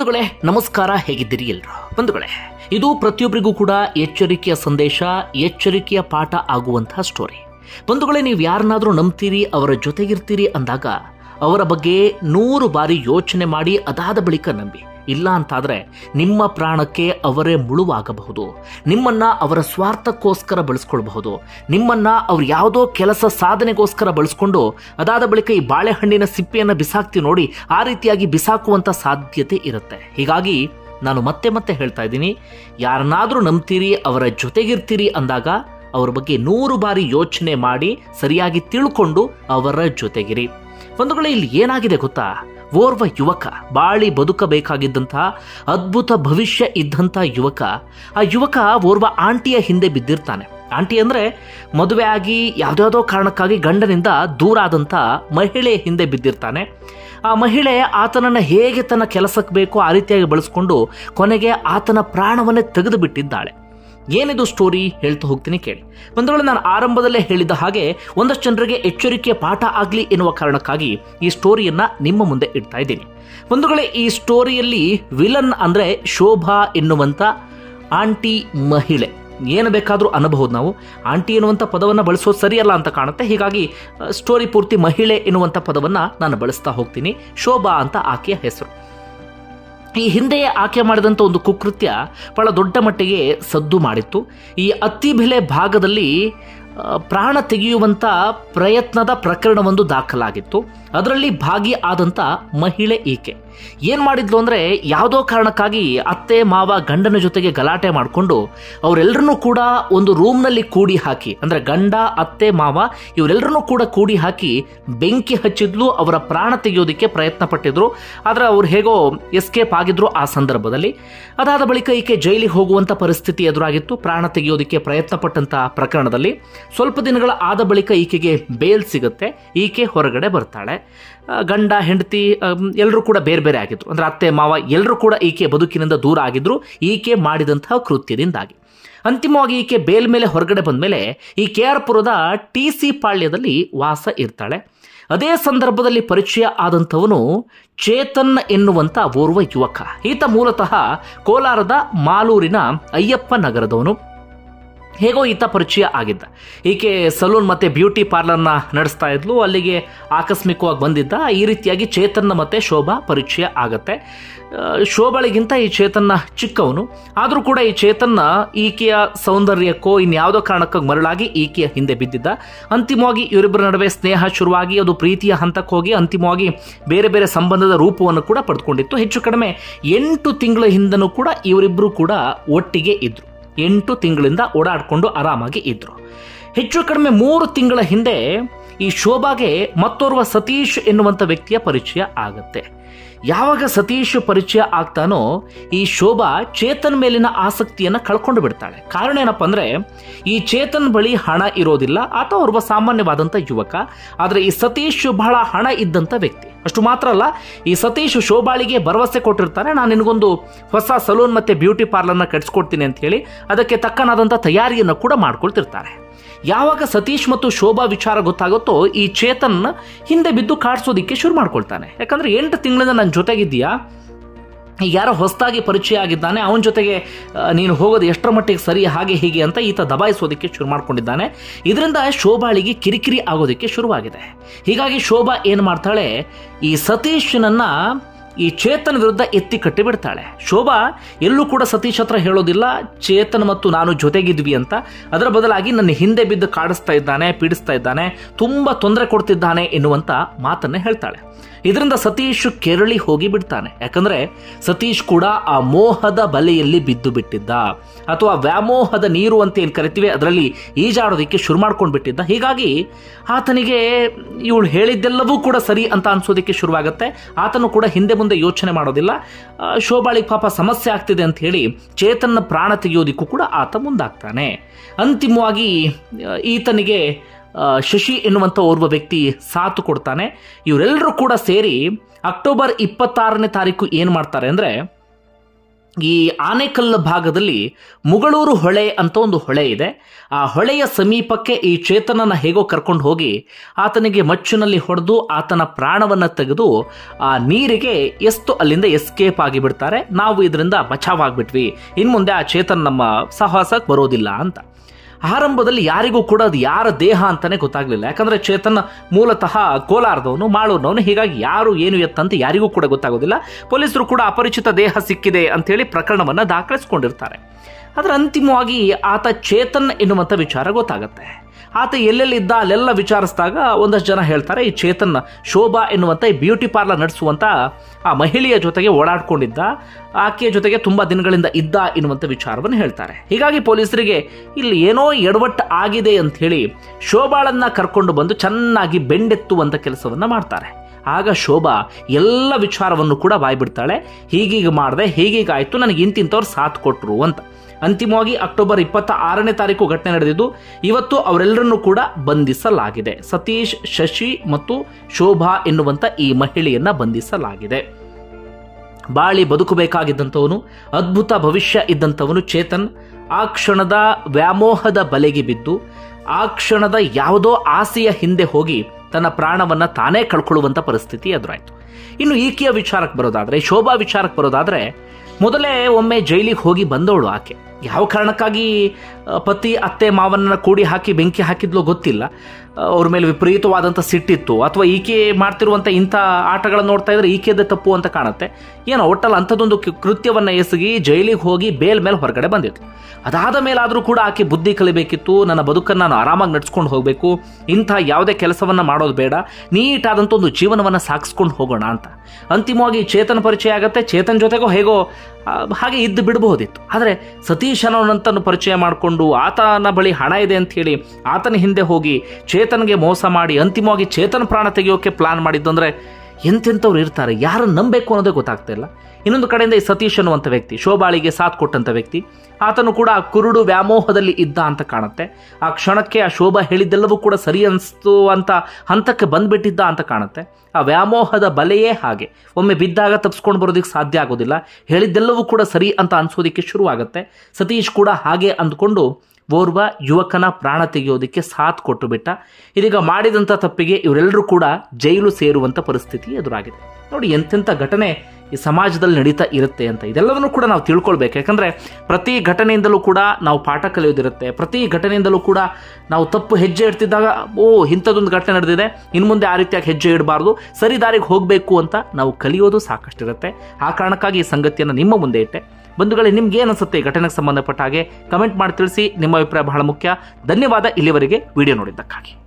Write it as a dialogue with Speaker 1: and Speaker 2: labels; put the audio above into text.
Speaker 1: ಬಂಧುಗಳೇ ನಮಸ್ಕಾರ ಹೇಗಿದ್ದೀರಿ ಎಲ್ರು ಬಂಧುಗಳೇ ಇದು ಪ್ರತಿಯೊಬ್ಬರಿಗೂ ಕೂಡ ಎಚ್ಚರಿಕೆಯ ಸಂದೇಶ ಎಚ್ಚರಿಕೆಯ ಪಾಠ ಆಗುವಂತಹ ಸ್ಟೋರಿ ಬಂಧುಗಳೇ ನೀವು ಯಾರನ್ನಾದ್ರೂ ನಂಬ್ತೀರಿ ಅವರ ಜೊತೆಗಿರ್ತೀರಿ ಅಂದಾಗ ಅವರ ಬಗ್ಗೆ ನೂರು ಬಾರಿ ಯೋಚನೆ ಮಾಡಿ ಅದಾದ ಬಳಿಕ ನಂಬಿ ಇಲ್ಲ ಅಂತಾದ್ರೆ ನಿಮ್ಮ ಪ್ರಾಣಕ್ಕೆ ಅವರೇ ಮುಳುವಾಗಬಹುದು ನಿಮ್ಮನ್ನ ಅವರ ಸ್ವಾರ್ಥಕ್ಕೋಸ್ಕರ ಬಳಸ್ಕೊಳ್ಬಹುದು ನಿಮ್ಮನ್ನ ಅವ್ರು ಯಾವುದೋ ಕೆಲಸ ಸಾಧನೆಗೋಸ್ಕರ ಬಳಸ್ಕೊಂಡು ಅದಾದ ಬಳಿಕ ಈ ಬಾಳೆಹಣ್ಣಿನ ಸಿಪ್ಪೆಯನ್ನು ಬಿಸಾಕ್ತಿ ನೋಡಿ ಆ ರೀತಿಯಾಗಿ ಬಿಸಾಕುವಂತ ಸಾಧ್ಯತೆ ಇರುತ್ತೆ ಹೀಗಾಗಿ ನಾನು ಮತ್ತೆ ಮತ್ತೆ ಹೇಳ್ತಾ ಇದ್ದೀನಿ ಯಾರನ್ನಾದ್ರೂ ನಂಬ್ತೀರಿ ಅವರ ಜೊತೆಗಿರ್ತೀರಿ ಅಂದಾಗ ಅವ್ರ ಬಗ್ಗೆ ನೂರು ಬಾರಿ ಯೋಚನೆ ಮಾಡಿ ಸರಿಯಾಗಿ ತಿಳ್ಕೊಂಡು ಅವರ ಜೊತೆಗಿರಿ ಬಂಧುಗಳೇ ಇಲ್ಲಿ ಏನಾಗಿದೆ ಗೊತ್ತಾ ಓರ್ವ ಯುವಕ ಬಾಳಿ ಬದುಕಬೇಕಾಗಿದ್ದಂತಹ ಅದ್ಭುತ ಭವಿಷ್ಯ ಇದ್ದಂಥ ಯುವಕ ಆ ಯುವಕ ಓರ್ವ ಆಂಟಿಯ ಹಿಂದೆ ಬಿದ್ದಿರ್ತಾನೆ ಆಂಟಿ ಅಂದ್ರೆ ಮದುವೆ ಆಗಿ ಯಾವುದ್ಯಾವುದೋ ಕಾರಣಕ್ಕಾಗಿ ಗಂಡನಿಂದ ದೂರ ಆದಂಥ ಮಹಿಳೆಯ ಹಿಂದೆ ಬಿದ್ದಿರ್ತಾನೆ ಆ ಮಹಿಳೆ ಆತನನ್ನ ಹೇಗೆ ತನ್ನ ಕೆಲಸಕ್ಕೆ ಬೇಕೋ ಆ ರೀತಿಯಾಗಿ ಬಳಸ್ಕೊಂಡು ಕೊನೆಗೆ ಆತನ ಪ್ರಾಣವನ್ನೇ ತೆಗೆದು ಬಿಟ್ಟಿದ್ದಾಳೆ ಏನಿದು ಸ್ಟೋರಿ ಹೇಳ್ತಾ ಹೋಗ್ತೀನಿ ಕೇಳಿ ಬಂಧುಗಳು ನಾನು ಆರಂಭದಲ್ಲೇ ಹೇಳಿದ ಹಾಗೆ ಒಂದಷ್ಟು ಜನರಿಗೆ ಎಚ್ಚರಿಕೆಯ ಪಾಠ ಆಗಲಿ ಎನ್ನುವ ಕಾರಣಕ್ಕಾಗಿ ಈ ಸ್ಟೋರಿಯನ್ನ ನಿಮ್ಮ ಮುಂದೆ ಇಡ್ತಾ ಇದ್ದೀನಿ ಬಂಧುಗಳೇ ಈ ಸ್ಟೋರಿಯಲ್ಲಿ ವಿಲನ್ ಅಂದ್ರೆ ಶೋಭಾ ಎನ್ನುವಂತ ಆಂಟಿ ಮಹಿಳೆ ಏನು ಬೇಕಾದರೂ ಅನ್ನಬಹುದು ನಾವು ಆಂಟಿ ಎನ್ನುವಂಥ ಪದವನ್ನು ಬಳಸೋದು ಸರಿಯಲ್ಲ ಅಂತ ಕಾಣುತ್ತೆ ಹೀಗಾಗಿ ಅಹ್, ಸ್ಟೋರಿ ಪೂರ್ತಿ ಮಹಿಳೆ ಎನ್ನುವಂಥ ಪದವನ್ನು ನಾನು ಬಳಸ್ತಾ ಹೋಗ್ತೀನಿ ಶೋಭಾ ಅಂತ ಆಕೆಯ ಹೆಸರು ಈ ಹಿಂದೆಯೇ ಆಕೆ ಮಾಡಿದಂಥ ಒಂದು ಕುಕೃತ್ಯ ಬಹಳ ದೊಡ್ಡ ಮಟ್ಟಿಗೆ ಸದ್ದು ಮಾಡಿತ್ತು ಈ ಅತ್ತಿಬೆಲೆ ಭಾಗದಲ್ಲಿ ಆ, ಪ್ರಾಣ ತೆಗೆಯುವಂಥ ಪ್ರಯತ್ನದ ಪ್ರಕರಣವೊಂದು ದಾಖಲಾಗಿತ್ತು ಅದರಲ್ಲಿ ಭಾಗಿ ಆದಂಥ ಮಹಿಳೆ ಈಕೆ ಏನ್ ಮಾಡಿದ್ಲು ಅಂದ್ರೆ ಯಾವುದೋ ಕಾರಣಕ್ಕಾಗಿ ಅತ್ತೆ ಮಾವ ಗಂಡನ ಜೊತೆಗೆ ಗಲಾಟೆ ಮಾಡಿಕೊಂಡು ಅವರೆಲ್ಲರನ್ನೂ ಕೂಡ ಒಂದು ರೂಮ್ನಲ್ಲಿ ಕೂಡಿ ಹಾಕಿ ಅಂದ್ರೆ ಗಂಡ ಅತ್ತೆ ಮಾವ ಇವರೆಲ್ಲರನ್ನೂ ಕೂಡ ಕೂಡಿ ಹಾಕಿ ಬೆಂಕಿ ಹಚ್ಚಿದ್ಲು ಅವರ ಪ್ರಾಣ ತೆಗೆಯೋದಕ್ಕೆ ಪ್ರಯತ್ನ ಪಟ್ಟಿದ್ರು ಆದ್ರೆ ಅವ್ರು ಹೇಗೋ ಎಸ್ಕೇಪ್ ಆಗಿದ್ರು ಆ ಸಂದರ್ಭದಲ್ಲಿ ಅದಾದ ಬಳಿಕ ಈಕೆ ಜೈಲಿಗೆ ಹೋಗುವಂತ ಪರಿಸ್ಥಿತಿ ಎದುರಾಗಿತ್ತು ಪ್ರಾಣ ತೆಗೆಯೋದಕ್ಕೆ ಪ್ರಯತ್ನ ಪಟ್ಟಂತ ಪ್ರಕರಣದಲ್ಲಿ ಸ್ವಲ್ಪ ದಿನಗಳ ಆದ ಬಳಿಕ ಈಕೆಗೆ ಬೇಲ್ ಸಿಗುತ್ತೆ ಈಕೆ ಹೊರಗಡೆ ಬರ್ತಾಳೆ ಆ, ಗಂಡ ಹೆಂಡತಿ ಎಲ್ಲರೂ ಕೂಡ ಬೇರೆ ಬೇರೆ ಆಗಿದ್ರು ಅಂದ್ರೆ ಅತ್ತೆ ಮಾವ ಎಲ್ಲರೂ ಕೂಡ ಈಕೆ ಬದುಕಿನಿಂದ ದೂರ ಆಗಿದ್ರು ಈಕೆ ಮಾಡಿದಂತಹ ಕೃತ್ಯದಿಂದಾಗಿ ಅಂತಿಮವಾಗಿ ಈಕೆ ಬೇಲ್ ಮೇಲೆ ಹೊರಗಡೆ ಬಂದ್ಮೇಲೆ ಈ ಕೆ ಆರ್ ಪುರದ ಟಿ ಸಿ ಪಾಳ್ಯದಲ್ಲಿ ವಾಸ ಇರ್ತಾಳೆ ಅದೇ ಸಂದರ್ಭದಲ್ಲಿ ಪರಿಚಯ ಆದಂಥವನು ಚೇತನ್ ಎನ್ನುವಂತ ಓರ್ವ ಯುವಕ ಈತ ಮೂಲತಃ ಕೋಲಾರದ ಮಾಲೂರಿನ ಅಯ್ಯಪ್ಪ ನಗರದವನು ಹೇಗೋ ಈತ ಪರಿಚಯ ಆಗಿದ್ದ ಈಕೆ ಸಲೂನ್ ಮತ್ತೆ ಬ್ಯೂಟಿ ಪಾರ್ಲರ್ನ ನಡೆಸ್ತಾ ಇದ್ಲು ಅಲ್ಲಿಗೆ ಆಕಸ್ಮಿಕವಾಗಿ ಬಂದಿದ್ದ ಈ ರೀತಿಯಾಗಿ ಚೇತನ್ನ ಮತ್ತೆ ಶೋಭಾ ಪರಿಚಯ ಆಗತ್ತೆ ಆ, ಶೋಭಳಿಗಿಂತ ಈ ಚೇತನ್ನ ಚಿಕ್ಕವನು ಆದರೂ ಕೂಡ ಈ ಚೇತನ್ನ ಈಕೆಯ ಸೌಂದರ್ಯಕ್ಕೋ ಇನ್ಯಾವುದೋ ಕಾರಣಕ್ಕಾಗಿ ಮರಳಾಗಿ ಈಕೆಯ ಹಿಂದೆ ಬಿದ್ದಿದ್ದ ಅಂತಿಮವಾಗಿ ಇವರಿಬ್ಬರ ನಡುವೆ ಸ್ನೇಹ ಶುರುವಾಗಿ ಅದು ಪ್ರೀತಿಯ ಹಂತಕ್ಕೆ ಹೋಗಿ ಅಂತಿಮವಾಗಿ ಬೇರೆ ಬೇರೆ ಸಂಬಂಧದ ರೂಪವನ್ನು ಕೂಡ ಪಡೆದುಕೊಂಡಿತ್ತು ಹೆಚ್ಚು ಕಡಿಮೆ ಎಂಟು ತಿಂಗಳ ಹಿಂದನೂ ಕೂಡ ಇವರಿಬ್ಬರು ಕೂಡ ಒಟ್ಟಿಗೆ ಇದ್ರು ಎಂಟು ತಿಂಗಳಿಂದ ಓಡಾಡಿಕೊಂಡು ಆರಾಮಾಗಿ ಇದ್ರು ಹೆಚ್ಚು ಕಡಿಮೆ ಮೂರು ತಿಂಗಳ ಹಿಂದೆ ಈ ಶೋಭಾಗೆ ಮತ್ತೋರ್ವ ಸತೀಶ್ ಎನ್ನುವಂಥ ವ್ಯಕ್ತಿಯ ಪರಿಚಯ ಆಗತ್ತೆ ಯಾವಾಗ ಸತೀಶ್ ಪರಿಚಯ ಆಗ್ತಾನೋ ಈ ಶೋಭಾ ಚೇತನ್ ಮೇಲಿನ ಆಸಕ್ತಿಯನ್ನ ಕಳ್ಕೊಂಡು ಬಿಡ್ತಾಳೆ ಕಾರಣ ಏನಪ್ಪ ಅಂದ್ರೆ ಈ ಚೇತನ್ ಬಳಿ ಹಣ ಇರೋದಿಲ್ಲ ಆತ ಒಬ್ಬ ಸಾಮಾನ್ಯವಾದಂಥ ಯುವಕ ಆದ್ರೆ ಈ ಸತೀಶ್ ಬಹಳ ಹಣ ಇದ್ದಂಥ ವ್ಯಕ್ತಿ ಅಷ್ಟು ಮಾತ್ರ ಅಲ್ಲ ಈ ಸತೀಶ್ ಶೋಭಾಳಿಗೆ ಭರವಸೆ ಕೊಟ್ಟಿರ್ತಾನೆ ನಾನು ನಿನಗೊಂದು ಹೊಸ ಸಲೂನ್ ಮತ್ತೆ ಬ್ಯೂಟಿ ಪಾರ್ಲರ್ನ ಕಟ್ಸ್ಕೊಡ್ತೀನಿ ಅಂತ ಹೇಳಿ ಅದಕ್ಕೆ ತಕ್ಕನಾದಂಥ ತಯಾರಿಯನ್ನು ಕೂಡ ಮಾಡ್ಕೊಳ್ತಿರ್ತಾರೆ ಯಾವಾಗ ಸತೀಶ್ ಮತ್ತು ಶೋಭಾ ವಿಚಾರ ಗೊತ್ತಾಗುತ್ತೋ ಈ ಚೇತನ್ ಹಿಂದೆ ಬಿದ್ದು ಕಾಡ್ಸೋದಿಕ್ಕೆ ಶುರು ಮಾಡ್ಕೊಳ್ತಾನೆ ಯಾಕಂದ್ರೆ ಎಂಟು ತಿಂಗಳಿಂದ ನನ್ನ ಜೊತೆಗಿದ್ದೀಯಾ ಈಗ ಯಾರೋ ಹೊಸದಾಗಿ ಪರಿಚಯ ಆಗಿದ್ದಾನೆ ಅವನ ಜೊತೆಗೆ ಆ, ನೀನು ಹೋಗೋದು ಎಷ್ಟರ ಮಟ್ಟಿಗೆ ಸರಿ ಹಾಗೆ ಹೀಗೆ ಅಂತ ಈತ ದಬಾಯಿಸೋದಕ್ಕೆ ಶುರು ಮಾಡ್ಕೊಂಡಿದ್ದಾನೆ ಇದರಿಂದ ಶೋಭಾಳಿಗೆ ಕಿರಿಕಿರಿ ಆಗೋದಕ್ಕೆ ಶುರುವಾಗಿದೆ ಹೀಗಾಗಿ ಶೋಭಾ ಏನು ಮಾಡ್ತಾಳೆ ಈ ಸತೀಶನನ್ನ ಈ ಚೇತನ್ ವಿರುದ್ಧ ಎತ್ತಿ ಕಟ್ಟಿ ಬಿಡ್ತಾಳೆ ಶೋಭಾ ಎಲ್ಲೂ ಕೂಡ ಸತೀಶ್ ಹತ್ರ ಹೇಳೋದಿಲ್ಲ ಚೇತನ್ ಮತ್ತು ನಾನು ಜೊತೆಗಿದ್ವಿ ಅಂತ ಅದರ ಬದಲಾಗಿ ನನ್ನ ಹಿಂದೆ ಬಿದ್ದು ಕಾಡಿಸ್ತಾ ಇದ್ದಾನೆ ಪೀಡಿಸ್ತಾ ಇದ್ದಾನೆ ತುಂಬಾ ತೊಂದರೆ ಕೊಡ್ತಿದ್ದಾನೆ ಎನ್ನುವಂತ ಮಾತನ್ನ ಹೇಳ್ತಾಳೆ ಇದರಿಂದ ಸತೀಶ್ ಕೆರಳಿ ಹೋಗಿ ಬಿಡ್ತಾನೆ ಯಾಕಂದ್ರೆ ಸತೀಶ್ ಕೂಡ ಆ ಮೋಹದ ಬಲೆಯಲ್ಲಿ ಬಿದ್ದು ಬಿಟ್ಟಿದ್ದ ಅಥವಾ ವ್ಯಾಮೋಹದ ನೀರು ಅಂತ ಏನು ಕರಿತೀವಿ ಅದರಲ್ಲಿ ಈಜಾಡೋದಕ್ಕೆ ಶುರು ಮಾಡ್ಕೊಂಡು ಬಿಟ್ಟಿದ್ದ ಹೀಗಾಗಿ ಆತನಿಗೆ ಇವಳು ಹೇಳಿದ್ದೆಲ್ಲವೂ ಕೂಡ ಸರಿ ಅಂತ ಅನ್ಸೋದಕ್ಕೆ ಶುರುವಾಗುತ್ತೆ ಆತನು ಕೂಡ ಹಿಂದೆ ಮುಂದೆ ಯೋಚನೆ ಮಾಡೋದಿಲ್ಲ ಆ, ಶೋಭಾಳಿಗೆ ಪಾಪ ಸಮಸ್ಯೆ ಆಗ್ತಿದೆ ಅಂತ ಹೇಳಿ ಚೇತನ್ನ ಪ್ರಾಣ ತೆಗೆಯೋದಿಕ್ಕೂ ಕೂಡ ಆತ ಮುಂದಾಗ್ತಾನೆ ಅಂತಿಮವಾಗಿ ಆ, ಈತನಿಗೆ ಆ, ಶಶಿ ಎನ್ನುವಂಥ ಓರ್ವ ವ್ಯಕ್ತಿ ಸಾಥು ಕೊಡ್ತಾನೆ ಇವರೆಲ್ಲರೂ ಕೂಡ ಸೇರಿ ಅಕ್ಟೋಬರ್ ಇಪ್ಪತ್ತಾರನೇ ತಾರೀಕು ಏನು ಮಾಡ್ತಾರೆ ಅಂದರೆ ಈ ಆನೆಕಲ್ಲು ಭಾಗದಲ್ಲಿ ಮುಗಳೂರು ಹೊಳೆ ಅಂತ ಒಂದು ಹೊಳೆ ಇದೆ ಆ ಹೊಳೆಯ ಸಮೀಪಕ್ಕೆ ಈ ಚೇತನನ ಹೇಗೋ ಕರ್ಕೊಂಡು ಹೋಗಿ ಆತನಿಗೆ ಮಚ್ಚಿನಲ್ಲಿ ಹೊಡೆದು ಆತನ ಪ್ರಾಣವನ್ನು ತೆಗೆದು ಆ ನೀರಿಗೆ ಎಷ್ಟು ಅಲ್ಲಿಂದ ಎಸ್ಕೇಪ್ ಆಗಿಬಿಡ್ತಾರೆ ನಾವು ಇದರಿಂದ ಬಚಾವಾಗ್ಬಿಟ್ವಿ ಇನ್ನು ಮುಂದೆ ಆ ಚೇತನ್ ನಮ್ಮ ಸಹವಾಸಕ್ಕೆ ಬರೋದಿಲ್ಲ ಅಂತ ಆರಂಭದಲ್ಲಿ ಯಾರಿಗೂ ಕೂಡ ಅದು ಯಾರ ದೇಹ ಅಂತಾನೆ ಗೊತ್ತಾಗ್ಲಿಲ್ಲ ಯಾಕಂದ್ರೆ ಚೇತನ್ ಮೂಲತಃ ಕೋಲಾರದವನು ಮಾಳೂರ್ನವನು ಹೀಗಾಗಿ ಯಾರು ಏನು ಎತ್ತಂತ ಯಾರಿಗೂ ಕೂಡ ಗೊತ್ತಾಗೋದಿಲ್ಲ ಪೊಲೀಸರು ಕೂಡ ಅಪರಿಚಿತ ದೇಹ ಸಿಕ್ಕಿದೆ ಅಂತೇಳಿ ಪ್ರಕರಣವನ್ನ ದಾಖಲಿಸ್ಕೊಂಡಿರ್ತಾರೆ ಆದರೆ ಅಂತಿಮವಾಗಿ ಆತ ಚೇತನ್ ಎನ್ನುವಂಥ ವಿಚಾರ ಗೊತ್ತಾಗತ್ತೆ ಆತ ಎಲ್ಲೆಲ್ಲಿದ್ದ ಅಲ್ಲೆಲ್ಲ ವಿಚಾರಿಸಿದಾಗ ಒಂದಷ್ಟು ಜನ ಹೇಳ್ತಾರೆ ಈ ಚೇತನ್ ಶೋಭಾ ಎನ್ನುವಂಥ ಈ ಬ್ಯೂಟಿ ಪಾರ್ಲರ್ ನಡೆಸುವಂಥ ಆ ಮಹಿಳೆಯ ಜೊತೆಗೆ ಓಡಾಡ್ಕೊಂಡಿದ್ದ ಆಕೆಯ ಜೊತೆಗೆ ತುಂಬ ದಿನಗಳಿಂದ ಇದ್ದ ಎನ್ನುವಂಥ ವಿಚಾರವನ್ನು ಹೇಳ್ತಾರೆ ಹೀಗಾಗಿ ಪೊಲೀಸರಿಗೆ ಇಲ್ಲಿ ಏನೋ ಎಡವಟ್ಟು ಆಗಿದೆ ಅಂತ ಹೇಳಿ ಶೋಭಾಳನ್ನ ಕರ್ಕೊಂಡು ಬಂದು ಚೆನ್ನಾಗಿ ಬೆಂಡೆತ್ತುವಂಥ ಕೆಲಸವನ್ನ ಮಾಡ್ತಾರೆ ಆಗ ಶೋಭಾ ಎಲ್ಲ ವಿಚಾರವನ್ನು ಕೂಡ ಬಾಯ್ಬಿಡ್ತಾಳೆ ಹೀಗೀಗ ಮಾಡಿದೆ ಹೀಗೀಗಾಯ್ತು ನನಗೆ ಇಂತಿಂಥವ್ರು ಸಾಥ್ ಕೊಟ್ರು ಅಂತ ಅಂತಿಮವಾಗಿ ಅಕ್ಟೋಬರ್ ಇಪ್ಪತ್ತ ಆರನೇ ತಾರೀಕು ಘಟನೆ ನಡೆದಿದ್ದು ಇವತ್ತು ಅವರೆಲ್ಲರನ್ನೂ ಕೂಡ ಬಂಧಿಸಲಾಗಿದೆ ಸತೀಶ್ ಶಶಿ ಮತ್ತು ಶೋಭಾ ಎನ್ನುವಂತ ಈ ಮಹಿಳೆಯನ್ನ ಬಂಧಿಸಲಾಗಿದೆ ಬಾಳಿ ಬದುಕಬೇಕಾಗಿದ್ದಂಥವನು ಅದ್ಭುತ ಭವಿಷ್ಯ ಇದ್ದಂಥವನು ಚೇತನ್ ಆ ಕ್ಷಣದ ವ್ಯಾಮೋಹದ ಬಲೆಗೆ ಬಿದ್ದು ಆ ಕ್ಷಣದ ಯಾವುದೋ ಆಸೆಯ ಹಿಂದೆ ಹೋಗಿ ತನ್ನ ಪ್ರಾಣವನ್ನ ತಾನೇ ಕಳ್ಕೊಳ್ಳುವಂತ ಪರಿಸ್ಥಿತಿ ಎದುರಾಯ್ತು ಇನ್ನು ಈಕೆಯ ವಿಚಾರಕ್ಕೆ ಬರೋದಾದ್ರೆ ಶೋಭಾ ವಿಚಾರಕ್ಕೆ ಬರೋದಾದ್ರೆ ಮೊದಲೇ ಒಮ್ಮೆ ಜೈಲಿಗೆ ಹೋಗಿ ಬಂದವಳು ಆಕೆ ಯಾವ ಕಾರಣಕ್ಕಾಗಿ ಆ, ಪತಿ ಅತ್ತೆ ಮಾವನ್ನ ಕೂಡಿ ಹಾಕಿ ಬೆಂಕಿ ಹಾಕಿದ್ಲೋ ಗೊತ್ತಿಲ್ಲ ಆ, ಅವ್ರ ಮೇಲೆ ವಿಪರೀತವಾದಂಥ ಸಿಟ್ಟಿತ್ತು ಅಥವಾ ಈಕೆ ಮಾಡ್ತಿರುವಂಥ ಇಂಥ ಆಟಗಳನ್ನು ನೋಡ್ತಾ ಇದ್ರೆ ಈಕೆದೇ ತಪ್ಪು ಅಂತ ಕಾಣುತ್ತೆ ಏನೋ ಒಟ್ಟಲ್ಲಿ ಅಂಥದ್ದೊಂದು ಕೃ- ಕೃತ್ಯವನ್ನ ಎಸಗಿ ಜೈಲಿಗೆ ಹೋಗಿ ಬೇಲ್ ಮೇಲೆ ಹೊರಗಡೆ ಬಂದಿತ್ತು ಅದಾದ ಮೇಲಾದರೂ ಕೂಡ ಆಕೆ ಬುದ್ಧಿ ಕಲಿಬೇಕಿತ್ತು ನನ್ನ ಬದುಕನ್ನು ನಾನು ಆರಾಮಾಗಿ ನಡ್ಸ್ಕೊಂಡು ಹೋಗಬೇಕು ಇಂಥ ಯಾವುದೇ ಕೆಲಸವನ್ನ ಮಾಡೋದು ಬೇಡ ನೀಟಾದಂಥ ಒಂದು ಜೀವನವನ್ನು ಸಾಗಿಸ್ಕೊಂಡು ಹೋಗೋಣ ಅಂತ ಅಂತಿಮವಾಗಿ ಚೇತನ್ ಪರಿಚಯ ಆಗತ್ತೆ ಚೇತನ್ ಜೊತೆಗೋ ಹೇಗೋ ಆ, ಹಾಗೆ ಇದ್ದು ಬಿಡಬಹುದಿತ್ತು ಆದರೆ ಸತೀಶ್ ಅನ್ನೋನಂತನ್ನು ಪರಿಚಯ ಮಾಡಿಕೊಂಡು ಆತನ ಬಳಿ ಹಣ ಇದೆ ಅಂತ ಹೇಳಿ ಆತನ ಹಿಂದೆ ಹೋಗಿ ಚೇತನ್ಗೆ ಮೋಸ ಮಾಡಿ ಅಂತಿಮವಾಗಿ ಚೇತನ್ ಪ್ರಾಣ ತೆಗೆಯೋಕೆ ಪ್ಲಾನ್ ಮಾಡಿದ್ದು ಅಂದ್ರೆ ಎಂತೆಂಥವ್ರು ಇರ್ತಾರೆ ಯಾರನ್ನು ನಂಬಬೇಕು ಅನ್ನೋದೇ ಗೊತ್ತಾಗ್ತಾ ಇಲ್ಲ ಇನ್ನೊಂದು ಕಡೆಯಿಂದ ಈ ಸತೀಶ್ ಅನ್ನುವಂಥ ವ್ಯಕ್ತಿ ಶೋಭಾಳಿಗೆ ಸಾಥ್ ಕೊಟ್ಟಂಥ ವ್ಯಕ್ತಿ ಆತನು ಕೂಡ ಆ ಕುರುಡು ವ್ಯಾಮೋಹದಲ್ಲಿ ಇದ್ದ ಅಂತ ಕಾಣುತ್ತೆ ಆ ಕ್ಷಣಕ್ಕೆ ಆ ಶೋಭಾ ಹೇಳಿದ್ದೆಲ್ಲವೂ ಕೂಡ ಸರಿ ಅನಿಸ್ತು ಅಂತ ಹಂತಕ್ಕೆ ಬಂದ್ಬಿಟ್ಟಿದ್ದ ಅಂತ ಕಾಣುತ್ತೆ ಆ ವ್ಯಾಮೋಹದ ಬಲೆಯೇ ಹಾಗೆ ಒಮ್ಮೆ ಬಿದ್ದಾಗ ತಪ್ಪಿಸ್ಕೊಂಡು ಬರೋದಕ್ಕೆ ಸಾಧ್ಯ ಆಗೋದಿಲ್ಲ ಹೇಳಿದ್ದೆಲ್ಲವೂ ಕೂಡ ಸರಿ ಅಂತ ಅನ್ಸೋದಕ್ಕೆ ಶುರು ಆಗುತ್ತೆ ಸತೀಶ್ ಕೂಡ ಹಾಗೆ ಅಂದ್ಕೊಂಡು ಓರ್ವ ಯುವಕನ ಪ್ರಾಣ ತೆಗೆಯೋದಕ್ಕೆ ಸಾಥ್ ಕೊಟ್ಟು ಬಿಟ್ಟ ಇದೀಗ ಮಾಡಿದಂಥ ತಪ್ಪಿಗೆ ಇವರೆಲ್ಲರೂ ಕೂಡ ಜೈಲು ಸೇರುವಂಥ ಪರಿಸ್ಥಿತಿ ಎದುರಾಗಿದೆ ನೋಡಿ ಎಂತೆಂಥ ಘಟನೆ ಈ ಸಮಾಜದಲ್ಲಿ ನಡೀತಾ ಇರುತ್ತೆ ಅಂತ ಇದೆಲ್ಲವನ್ನೂ ಕೂಡ ನಾವು ತಿಳ್ಕೊಳ್ಬೇಕು ಯಾಕಂದ್ರೆ ಪ್ರತಿ ಘಟನೆಯಿಂದಲೂ ಕೂಡ ನಾವು ಪಾಠ ಕಲಿಯೋದಿರುತ್ತೆ ಪ್ರತಿ ಘಟನೆಯಿಂದಲೂ ಕೂಡ ನಾವು ತಪ್ಪು ಹೆಜ್ಜೆ ಇಡ್ತಿದ್ದಾಗ ಓ ಇಂಥದ್ದೊಂದು ಘಟನೆ ನಡೆದಿದೆ ಇನ್ನು ಮುಂದೆ ಆ ರೀತಿಯಾಗಿ ಹೆಜ್ಜೆ ಇಡಬಾರ್ದು ಸರಿ ದಾರಿಗೆ ಹೋಗಬೇಕು ಅಂತ ನಾವು ಕಲಿಯೋದು ಸಾಕಷ್ಟಿರುತ್ತೆ ಆ ಕಾರಣಕ್ಕಾಗಿ ಈ ಸಂಗತಿಯನ್ನು ನಿಮ್ಮ ಮುಂದೆ ಇಟ್ಟೆ ಬಂಧುಗಳೇ ನಿಮ್ಗೆ ಏನು ಅನ್ಸುತ್ತೆ ಈ ಘಟನೆಗೆ ಸಂಬಂಧಪಟ್ಟ ಹಾಗೆ ಕಮೆಂಟ್ ಮಾಡಿ ತಿಳಿಸಿ ನಿಮ್ಮ ಅಭಿಪ್ರಾಯ ಬಹಳ ಮುಖ್ಯ ಧನ್ಯವಾದ ಇಲ್ಲಿವರೆಗೆ ವಿಡಿಯೋ ನೋಡಿದ್ದಕ್ಕಾಗಿ